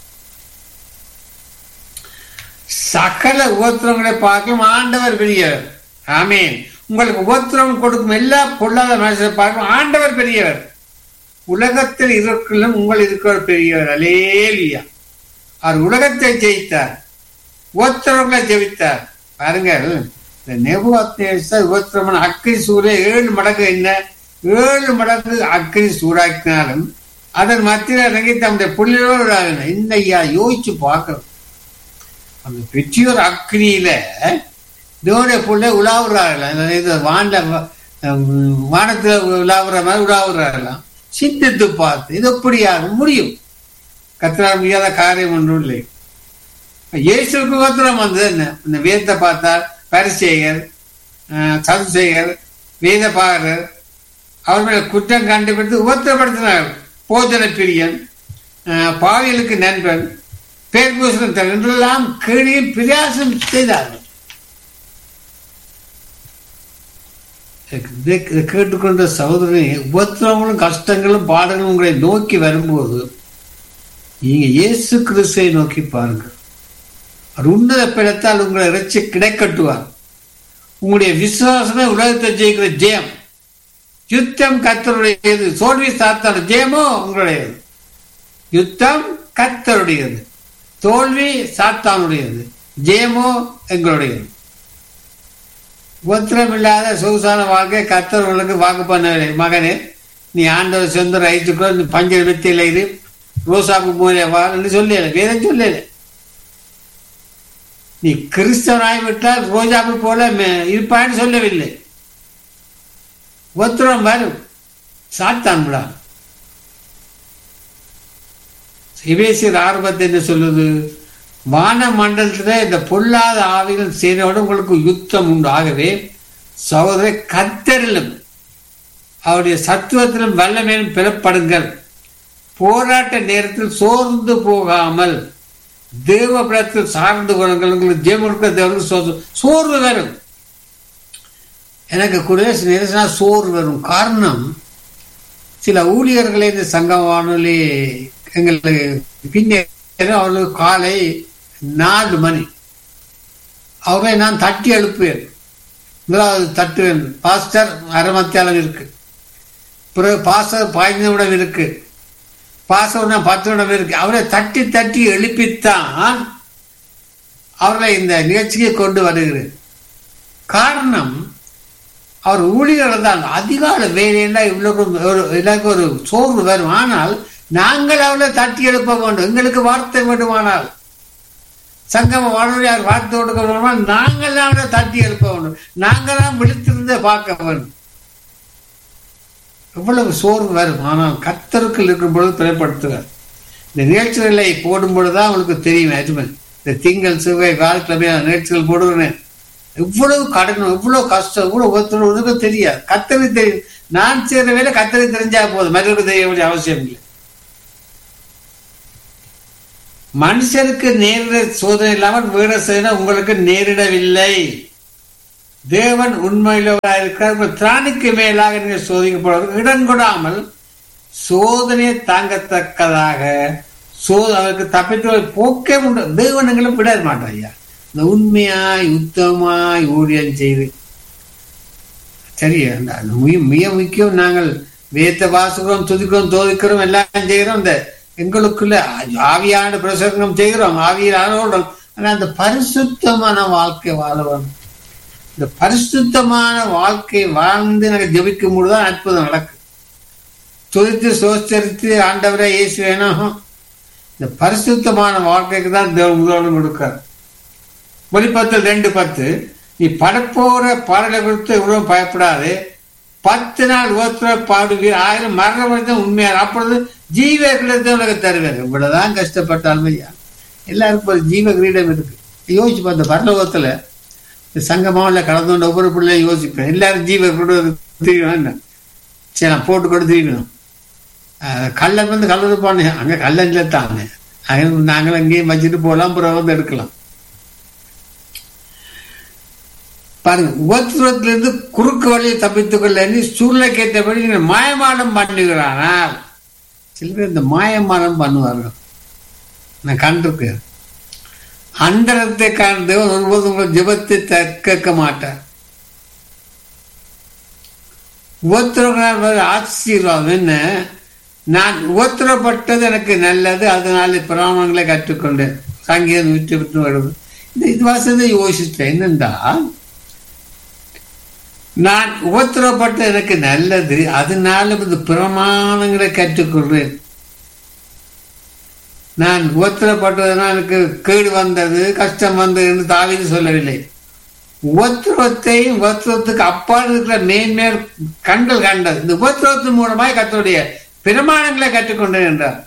Speaker 3: சகல உபத்திரங்களை பார்க்கும் ஆண்டவர் பெரியவர் ஆமீன் உங்களுக்கு உபத்திரம் கொடுக்கும் எல்லா பொருளாதார மனுஷரை பார்க்கும் ஆண்டவர் பெரியவர் உலகத்தில் இருக்கிறதும் உங்கள் இருக்கிறவர் பெரியவர் அலேலியா அவர் உலகத்தை ஜெயித்தார் உபத்திரங்களை ஜெயித்தார் பாருங்கள் இந்த நெபுவாத்தேசர் உபத்திரமன் அக்கினி சூரிய ஏழு மடங்கு என்ன ஏழு மடங்கு அக்கினி சூடாக்கினாலும் அதன் மத்தியில் இறங்கி தம்முடைய புள்ளியோடு இந்த ஐயா யோசிச்சு பார்க்கணும் அந்த பெற்றியோர் அக்னியில தேவனுடைய புள்ள உலாவுறாங்களாம் வாண்ட வானத்துல உலாவுற மாதிரி உலாவுறாங்களாம் சிந்தித்து பார்த்து இது எப்படியாக முடியும் கத்திர முடியாத காரியம் ஒன்றும் இல்லை இயேசுக்கு கோத்திரம் வந்தது என்ன இந்த வேதத்தை பார்த்தார் பரிசேகர் சதுசேகர் வேத பாகர் அவர் மேல குற்றம் கண்டுபிடித்து உபத்திரப்படுத்தினார் போஜன பிரியன் பாவியலுக்கு நண்பன் பேர் பூசணம் என்றெல்லாம் கீழில் பிரயாசம் செய்தார்கள் கேட்டுக்கொண்ட சகோதரனை உபத்திரங்களும் கஷ்டங்களும் பாடங்களும் உங்களை நோக்கி வரும்போது நீங்க இயேசு கிறிஸ்துவை நோக்கி பாருங்கள் அவர் உன்னத பிடத்தால் உங்களை இறைச்சி கிடைக்கட்டுவார் உங்களுடைய விசுவாசமே உலகத்தை ஜெயிக்கிற ஜெயம் யுத்தம் கத்தருடையது சோல்வி சாத்தான ஜெயமோ உங்களுடையது யுத்தம் கத்தருடையது தோல்வி சாத்தானுடையது ஜெயமோ எங்களுடையது உத்திரம் இல்லாத சொகுசான வாழ்க்கை கத்தவர்களுக்கு வாக்கு பண்ணவில்லை மகனே நீ ஆண்டவர் சொந்த ரைத்துக்கோ நீ பஞ்ச வித்தியில் இரு ரோசாப்பு மூலைய வான்னு சொல்லல வேதம் சொல்லல நீ கிறிஸ்தவனாய் விட்டால் ரோஜாப்பு போல இருப்பான்னு சொல்லவில்லை உத்திரம் வரும் சாத்தான் விடா எபேசியர் ஆரம்பத்தை என்ன சொல்லுது வான மண்டலத்துல இந்த பொல்லாத ஆவிகள் செய்தோட உங்களுக்கு யுத்தம் உண்டு ஆகவே சகோதர கத்தரிலும் அவருடைய சத்துவத்திலும் வல்லமையிலும் பெறப்படுங்கள் போராட்ட நேரத்தில் சோர்ந்து போகாமல் தேவ பலத்தில் சார்ந்து கொள்ளுங்கள் உங்களுக்கு ஜெயம் கொடுக்க தேவனுக்கு சோ- சோர்வு வரும் எனக்கு குரேஷ் நிரசனா சோர்வு வரும் காரணம் சில ஊழியர்களை இந்த சங்க வானொலி எங்களுக்கு பின்னே அவர்களுக்கு காலை நாலு மணி அவரை நான் தட்டி எழுப்புவேன் முதலாவது தட்டுவேன் பாஸ்டர் அரை மத்தியாலம் இருக்கு பிறகு பாஸ்டர் பதினைந்து நிமிடம் இருக்கு பாஸ்டர் நான் பத்து நிமிடம் இருக்கு அவரை தட்டி தட்டி எழுப்பித்தான் அவர்களை இந்த நிகழ்ச்சிக்கு கொண்டு வருகிறேன் காரணம் அவர் ஊழியர்கள் தான் அதிகால வேலைன்னா இவ்வளவு ஒரு எனக்கு ஒரு சோர்வு வரும் ஆனால் நாங்கள் அவளை தட்டி எழுப்ப வேண்டும் எங்களுக்கு வார்த்தை வேண்டுமானால் சங்கம வானொலியார் வார்த்தை கொடுக்க வேண்டுமானால் நாங்கள் தான் அவளை தட்டி எழுப்ப வேண்டும் நாங்கள் தான் விழித்திருந்த பார்க்க வேண்டும் எவ்வளவு சோர்வு வரும் ஆனால் கத்தருக்குள் இருக்கும் பொழுது திரைப்படுத்துவார் இந்த நிகழ்ச்சிகளை போடும் பொழுதுதான் அவங்களுக்கு தெரியும் எதுவுமே இந்த திங்கள் செவ்வாய் வியாழக்கிழமை நிகழ்ச்சிகள் போடுவேன் எவ்வளவு கடன் எவ்வளவு கஷ்டம் எவ்வளவு ஒருத்தருக்கு தெரியாது கத்தரி தெரியும் நான் செய்யற வேலை கத்தரி தெரிஞ்சா போதும் மற்றவருக்கு தெரிய வேண்டிய அவசியம் இல்லை மனுஷருக்கு நேரிட சோதனை இல்லாமல் வேற செய்ய உங்களுக்கு நேரிடவில்லை தேவன் உண்மையிலவராக இருக்கிறார் உங்கள் திராணிக்கு மேலாக நீங்கள் சோதிக்கப்படுவது இடம் கொடாமல் சோதனையை தாங்கத்தக்கதாக சோ அவருக்கு தப்பித்து போக்கே உண்டு தேவன் எங்களை விட மாட்டோம் ஐயா இந்த உண்மையாய் உத்தமாய் ஊழியம் செய்து சரி அந்த அந்த மிக மிக முக்கியம் நாங்கள் வேத்த வாசுகிறோம் துதிக்கிறோம் தோதிக்கிறோம் எல்லாம் செய்கிறோம் இந்த எங்களுக்குள்ள ஆவியான பிரசங்கம் செய்கிறோம் ஆவியான ஓடுறோம் ஆனா அந்த பரிசுத்தமான வாழ்க்கை வாழ வேணும் இந்த பரிசுத்தமான வாழ்க்கை வாழ்ந்து எனக்கு ஜபிக்கும் பொழுதுதான் அற்புதம் நடக்கும் துதித்து சோச்சரித்து ஆண்டவரை இயேசு வேணும் இந்த பரிசுத்தமான வாழ்க்கைக்கு தான் தேவன் முதல்வன் கொடுக்கார் வெளிப்பத்தில் ரெண்டு பத்து நீ படப்போற பாடலை கொடுத்து இவ்வளவு பயப்படாது பத்து நாள் ஒருத்தர பாடுவீர் ஆயிரம் மரண வரைக்கும் உண்மையார் அப்பொழுது ஜீவ கிரீடத்தை உனக்கு தருவேன் இவ்வளவுதான் கஷ்டப்பட்டாலும் ஐயா எல்லாருக்கும் ஒரு ஜீவ கிரீடம் இருக்கு யோசிச்சு பார்த்த பரலோகத்துல இந்த சங்கமாவில் கலந்து கொண்ட ஒவ்வொரு பிள்ளையும் யோசிப்பேன் எல்லாரும் ஜீவ கிரீடம் தெரியணும் என்ன சரி நான் போட்டு கூட தெரியணும் கல்லன் வந்து கல்லூரி போனேன் அங்கே கல்லன்ல தாங்க அங்கே நாங்கள் அங்கேயும் வச்சுட்டு போகலாம் அப்புறம் வந்து எடுக்கலாம் பாருங்க உபத்திரத்திலிருந்து குறுக்கு வழியை தப்பித்துக் கொள்ள எண்ணி சூழ்நிலைக்கேற்றபடி நீங்கள் மாயமானம் பண்ணுகிறானால் சில பேர் இந்த மாயமானம் பண்ணுவார்கள் நான் கண்டிருக்கேன் அந்தரத்தை காண்ந்து ஒருபோது உங்கள் ஜபத்தை கேட்க மாட்டார் உபத்திரங்கள் ஆசீர்வாதம் என்ன நான் உபத்திரப்பட்டது எனக்கு நல்லது அதனால பிராமணங்களை கற்றுக்கொண்டேன் சங்கீதம் விட்டு விட்டு வருது இந்த இது வாசத்தை யோசித்தேன் என்னென்றா நான் உபத்திரப்பட்ட எனக்கு நல்லது அதனால இந்த பிரமாணங்களை கற்றுக்கொள்றேன் நான் உபத்திரப்பட்டதுனால் எனக்கு கேடு வந்தது கஷ்டம் வந்தது என்று தாவிது சொல்லவில்லை உபத்திரவத்தையும் உபத்திரவத்துக்கு அப்பால் இருக்கிற மேன்மேல் கண்கள் கண்டது இந்த உபத்திரவத்தின் மூலமாய் கத்தோடைய பிரமாணங்களை கற்றுக்கொண்டேன் என்றார்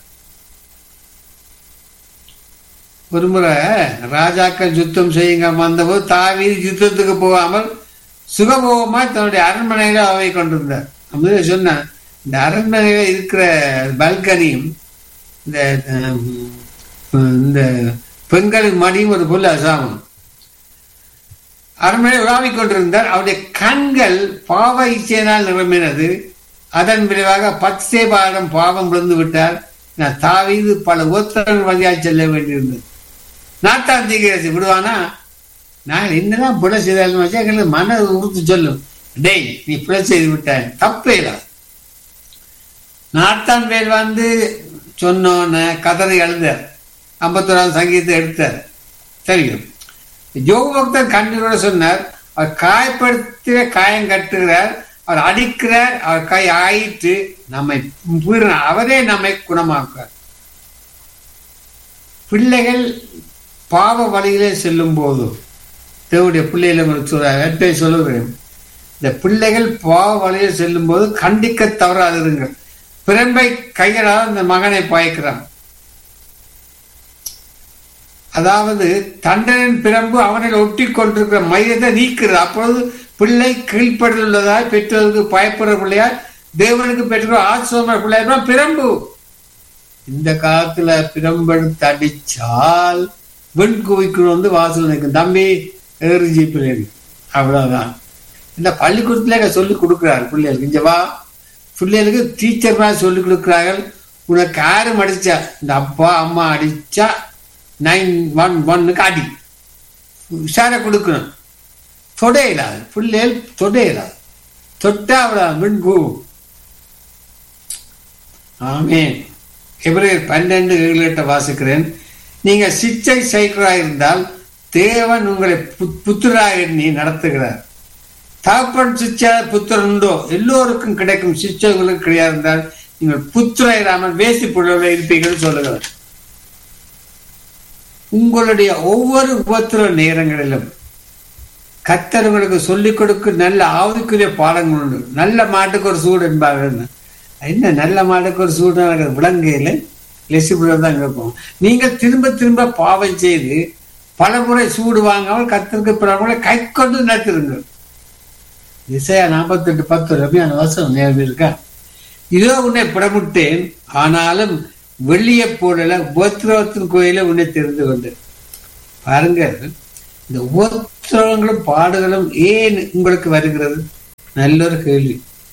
Speaker 3: ஒருமுறை ராஜாக்கள் யுத்தம் செய்யுங்க வந்தபோது தாவி யுத்தத்துக்கு போகாமல் சுகபோகமாய் தன்னுடைய அரண்மனையில அவை கொண்டிருந்தார் முதல்ல சொன்ன இந்த அரண்மனையில இருக்கிற பல்கனியும் இந்த இந்த பெண்களின் மடியும் ஒரு புல் அசாமம் அரண்மனை உலாவிக் கொண்டிருந்தார் அவருடைய கண்கள் பாவ இச்சையினால் நிரம்பினது அதன் விளைவாக பச்சை பாடம் பாவம் விழுந்து விட்டார் நான் தாவீது பல உத்தரவு வழியாக செல்ல வேண்டியிருந்தது நாட்டாம் தீகிரசி விடுவானா நாங்கள் என்னதான் பிழை செய்தாலும் வச்சா எங்களுக்கு மன உறுத்து சொல்லும் டேய் நீ பிழை செய்து விட்டாய் தப்பே இல்லை நாட்டான் பேர் வந்து சொன்னோன்னு கதறி எழுதார் ஐம்பத்தோராவது சங்கீதத்தை எடுத்தார் தெரியும் யோக பக்தர் கண்ணீரோட சொன்னார் அவர் காயப்படுத்திய காயம் கட்டுகிறார் அவர் அடிக்கிறார் அவர் கை ஆயிட்டு நம்மை அவரே நம்மை குணமாக்குவார் பிள்ளைகள் பாவ வழியிலே செல்லும் போது தேவடைய பிள்ளைகளை சொல்லுகிறேன் இந்த பிள்ளைகள் பாவ வழியில் செல்லும் போது கண்டிக்க தவறாதிருங்கள் பிரம்பை கைகளால் இந்த மகனை பாய்க்கிறான் அதாவது தண்டனின் பிரம்பு அவனில் ஒட்டி கொண்டிருக்கிற மையத்தை நீக்கிறது அப்பொழுது பிள்ளை கீழ்ப்படியுள்ளதாய் பெற்றோருக்கு பயப்படுற பிள்ளையார் தேவனுக்கு பெற்றோர் ஆசிரம பிள்ளையார் பிரம்பு இந்த காலத்துல பிரம்பெடுத்து அடிச்சால் வெண் குவிக்கணும் வந்து வாசல் நிற்கும் தம்பி ஏறு ஜீப்பில் அவ்வளவுதான் இந்த பள்ளிக்கூடத்துல சொல்லி கொடுக்குறாரு பிள்ளைகளுக்கு இங்க வா பிள்ளைகளுக்கு டீச்சர் மாதிரி சொல்லி கொடுக்குறார்கள் உனக்கு யாரும் அடிச்சா இந்த அப்பா அம்மா அடிச்சா நைன் ஒன் ஒன்னுக்கு அடி உஷார கொடுக்கணும் தொடையிலாது பிள்ளைகள் தொடையிலாது தொட்டா அவ்வளோ மின்கு ஆமேன் எபிரேயர் பன்னெண்டு ஏழு எட்ட வாசிக்கிறேன் நீங்க சிச்சை சைக்கராக இருந்தால் தேவன் உங்களை புத்திராக எண்ணி நடத்துகிறார் தகப்பன் சிச்சை புத்திரன் உண்டோ எல்லோருக்கும் கிடைக்கும் சிச்சை உங்களுக்கு கிடையாது இருந்தால் நீங்கள் புத்திர இல்லாமல் வேசி புழல இருப்பீர்கள் சொல்லுகிறார் உங்களுடைய ஒவ்வொரு உபத்திர நேரங்களிலும் கத்தர் உங்களுக்கு சொல்லிக் கொடுக்க நல்ல ஆவிக்குரிய பாடங்கள் உண்டு நல்ல மாட்டுக்கு ஒரு சூடு என்பார்கள் என்ன நல்ல மாட்டுக்கு ஒரு சூடு நடக்கிற விலங்கையில லெசிபுல தான் இருக்கும் நீங்கள் திரும்ப திரும்ப பாவம் செய்து பல முறை சூடு வாங்காமல் கத்திற்கு பிறகு கை கொண்டு நடத்திருங்கள் இசையா நாற்பத்தெட்டு பத்து ரபியான வருஷம் நேரம் இருக்கா இதோ உன்னை புறமுட்டேன் ஆனாலும் வெள்ளிய போடல உபத்திரவத்தின் கோயில உன்னை தெரிந்து கொண்டு பாருங்க இந்த உபத்திரவங்களும் பாடுகளும் ஏன் உங்களுக்கு வருகிறது நல்ல ஒரு கேள்வி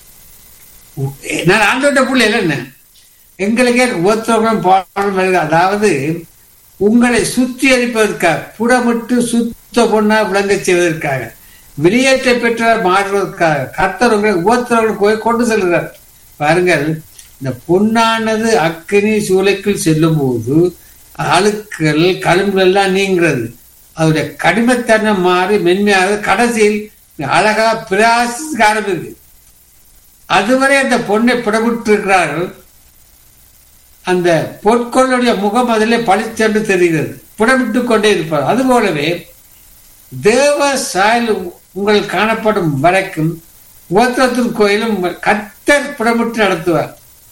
Speaker 3: நான் ஆண்டோட்ட பிள்ளைல என்ன எங்களுக்கே உபத்திரவங்களும் பாடலும் வருகிறது அதாவது உங்களை சுத்தி அளிப்பதற்காக புடமிட்டு சுத்த பொண்ணா விளங்க செய்வதற்காக வெளியேற்ற பெற்ற மாறுவதற்காக கர்த்தர் உங்களை உபத்திரவங்களுக்கு போய் கொண்டு செல்கிறார் பாருங்கள் இந்த பொன்னானது அக்கினி சூளைக்குள் செல்லும் போது அழுக்கள் கழும்புகள் எல்லாம் நீங்கிறது அதோடைய கடிமத்தன்மை மாறி மென்மையாக கடைசியில் அழகா பிரகாசிக்க ஆரம்பிக்கு அதுவரை அந்த பொண்ணை புடமிட்டு இருக்கிறார்கள் அந்த பொற்கொள்ளுடைய முகம் அதிலே பளிச்சென்று தெரிகிறது புடமிட்டு கொண்டே இருப்பார் அது போலவே தேவ சாயல் உங்கள் காணப்படும் வரைக்கும் ஓத்திரத்தின் கோயிலும் கத்தர் புடமிட்டு நடத்துவார்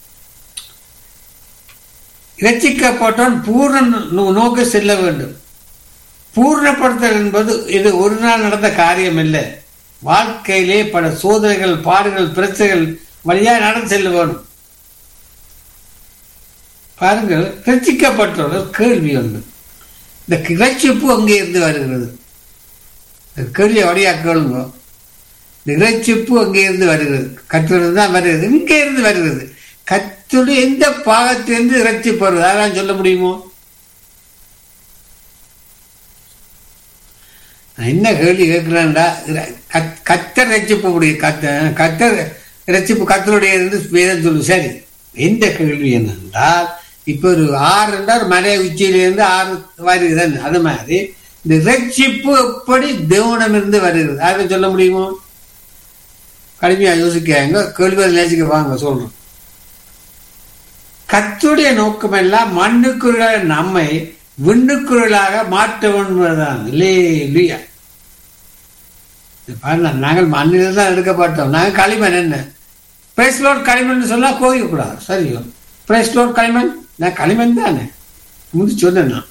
Speaker 3: இரட்சிக்கப்பட்டவன் பூர்ண நோக்கு செல்ல வேண்டும் பூர்ணப்படுத்தல் என்பது இது ஒரு நாள் நடந்த காரியம் இல்லை வாழ்க்கையிலே பல சோதனைகள் பாடுகள் பிரச்சனைகள் வழியாக நடந்து செல்ல வேணும் பாருங்கள் ரசிக்கப்பட்டவர்கள் கேள்வி ஒன்று இந்த கிளச்சிப்பு அங்கே இருந்து வருகிறது கேள்வியை வழியா கேளுங்க இந்த இறைச்சிப்பு அங்கே இருந்து வருகிறது கத்திலிருந்து தான் வருகிறது இங்கே இருந்து வருகிறது கத்துடைய எந்த பாகத்திலிருந்து இறைச்சி போறது அதெல்லாம் சொல்ல முடியுமோ நான் என்ன கேள்வி கேட்கிறேன்டா கத்தர் ரச்சிப்பு முடியும் கத்த கத்தர் ரச்சிப்பு கத்தருடைய இருந்து வேதம் சொல்லு சரி எந்த கேள்வி என்னென்றால் இப்போ ஒரு ஆறு இருந்தால் ஒரு மலை உச்சியிலிருந்து ஆறு வருகிறது அது மாதிரி இந்த ரட்சிப்பு எப்படி தேவனம் இருந்து வருகிறது அதை சொல்ல முடியுமோ கடுமையா யோசிக்காங்க கேள்வி நேசிக்க வாங்க சொல்றோம் கத்துடைய நோக்கம் எல்லாம் மண்ணுக்குள்ள நம்மை விண்ணுக்குள்ளாக மாற்ற வேண்டுதான் இல்லையா நாங்கள் மண்ணில் தான் எடுக்கப்பட்டோம் நாங்கள் களிமண் என்ன பிரைஸ்லோட் களிமண் சொன்னா கோவிக்க கூடாது சரியோ பிரைஸ்லோட் களிமண் நான் களிமண் தானே முடி சொன்னேன் நான்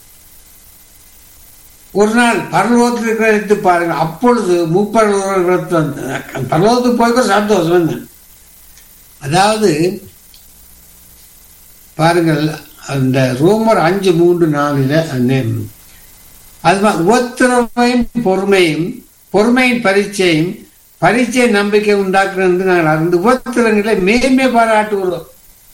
Speaker 3: ஒரு நாள் பரலோகத்தில் இருக்கிற எடுத்து பாருங்க அப்பொழுது முப்பரலோகத்து பரலோகத்துக்கு போய்க்க சந்தோஷம் என்ன அதாவது பாருங்கள் அந்த ரோமர் அஞ்சு மூன்று நாலுல அது உபத்திரமையும் பொறுமையும் பொறுமையின் பரீட்சையும் பரீட்சை நம்பிக்கை உண்டாக்குறது நாங்கள் அந்த உபத்திரங்களை மேன்மை பாராட்டுகிறோம்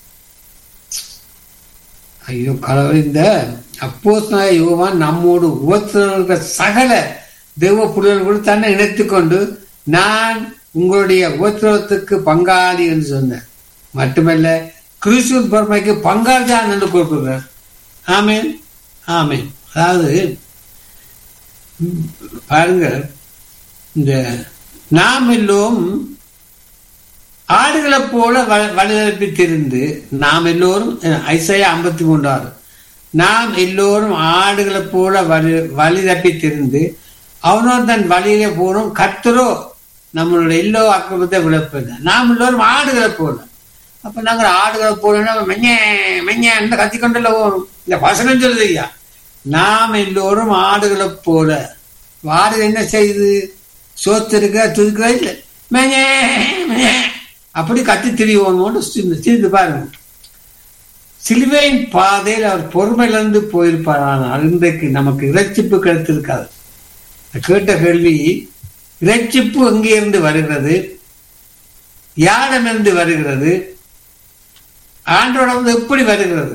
Speaker 3: ஐயோ கடவுள் இந்த அப்போஸ் யோவான் நம்மோடு உபத்திரங்கள் சகல தெய்வ புலிகள் தன்னை இணைத்து கொண்டு நான் உங்களுடைய உபத்திரவத்துக்கு பங்காளி என்று சொன்னேன் மட்டுமல்ல கிறிஸ்துவ பொறுமைக்கு பங்காளி தான் என்று கூப்பிடுறார் ஆமேன் ஆமேன் அதாவது பாருங்கள் இந்த நாம் எல்லோரும் ஆடுகளை போல வழிதரப்பி திரிந்து நாம் எல்லோரும் ஐசையா ஐம்பத்தி மூன்றாறு நாம் எல்லோரும் ஆடுகளை போல வழி வழி தப்பி திரிந்து அவனோர் தன் வழியிலே போனோம் கத்தரோ நம்மளுடைய எல்லோ அக்கிரமத்தை விளப்பது நாம் எல்லோரும் ஆடுகளை போல அப்ப நாங்கள் ஆடுகளை போலன்னா மெஞ்ச மெஞ்ச கத்திக்கொண்டுல போகணும் இந்த வசனம் சொல்லுது ஐயா நாம் எல்லோரும் ஆடுகளைப் போல ஆடு என்ன செய்யுது சோத்திருக்க துதுக்கிறா இல்லை மேஞே, மேஞே. அப்படி கத்தி திரிவோன்னு சிரித்து பாருங்க சிலுவையின் பாதையில் அவர் பொறுமையிலிருந்து போயிருப்பார் ஆனால் இன்றைக்கு நமக்கு இறைச்சிப்பு கிடைத்திருக்காது நான் கேட்ட கேள்வி இறைச்சிப்பு எங்கே இருந்து வருகிறது யாரிடமிருந்து வருகிறது ஆண்டோட வந்து எப்படி வருகிறது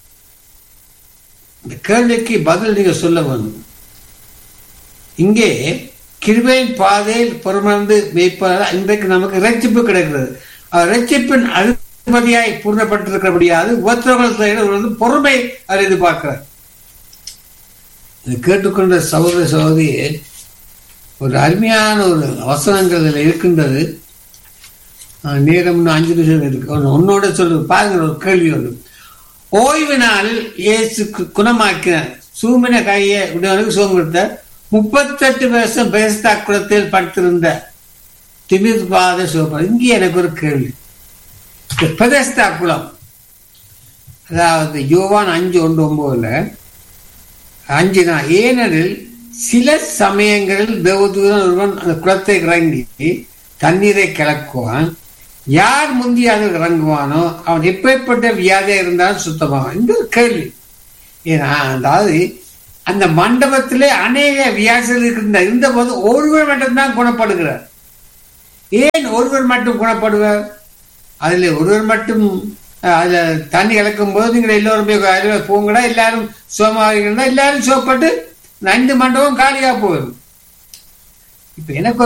Speaker 3: இந்த கேள்விக்கு பதில் நீங்க சொல்ல வேண்டும் இங்கே கிருபையின் பாதையில் பொறுமர்ந்து மேய்ப்பதால் இன்றைக்கு நமக்கு இறைச்சிப்பு கிடைக்கிறது அவர் இறைச்சிப்பின் அனுமதியாய் பூர்ணப்பட்டிருக்கிறபடியாது உபத்திரவங்கள் வந்து பொறுமை அவர் எதிர்பார்க்கிறார் இதை கேட்டுக்கொண்ட சகோதர சகோதரி ஒரு அருமையான ஒரு வசனங்கள் இதில் இருக்கின்றது ஆஹ் நேரம் இன்னும் அஞ்சு நிமிஷம் இருக்கு ஒண்ணு- உன்னோட சொல்லு பாருங்க ஒரு கேள்வி ஒன்று ஓய்வு நாளில் இயேசு கு- குணமாக்கினார் சூமின கையை உடனே சுகம் கொடுத்தார் முப்பத்தெட்டு வருஷம் பேஸ்தா குளத்தில் படுத்திருந்த திமிர் பாத சிவபாத இங்கே எனக்கு ஒரு கேள்வி இந்த பெதஸ்தா குளம் அதாவது யோவான் அஞ்சு ஒன்று ஒன்பதுல அஞ்சு தான் ஏனெனில் சில சமயங்களில் தேவதூதன் ஒருவன் அந்த குளத்தை இறங்கி தண்ணீரை கலக்குவான் யார் முந்தி அதில் இறங்குவானோ அவன் எப்பேற்பட்ட வியாதியா இருந்தாலும் சுத்தமாவான் இந்த ஒரு கேள்வி ஏன்னா அதாவது அந்த மண்டபத்திலே அநேக வியாதிகள் இருக்கின்ற இருந்த போது ஒருவர் மட்டும்தான் குணப்படுகிறார் ஏன் ஒருவர் மட்டும் குணப்படுவார் அதுல ஒருவர் மட்டும் அஹ், அதுல தண்ணி இழக்கும் போது நீங்கள் எல்லோரும் போய் அதுல போங்கடா எல்லாரும் சோமாகிறீங்கன்னா எல்லாரும் சோப்பட்டு இந்த ஐந்து மண்டபம் காலியா போயிடும் இப்ப எனக்கு ஒரு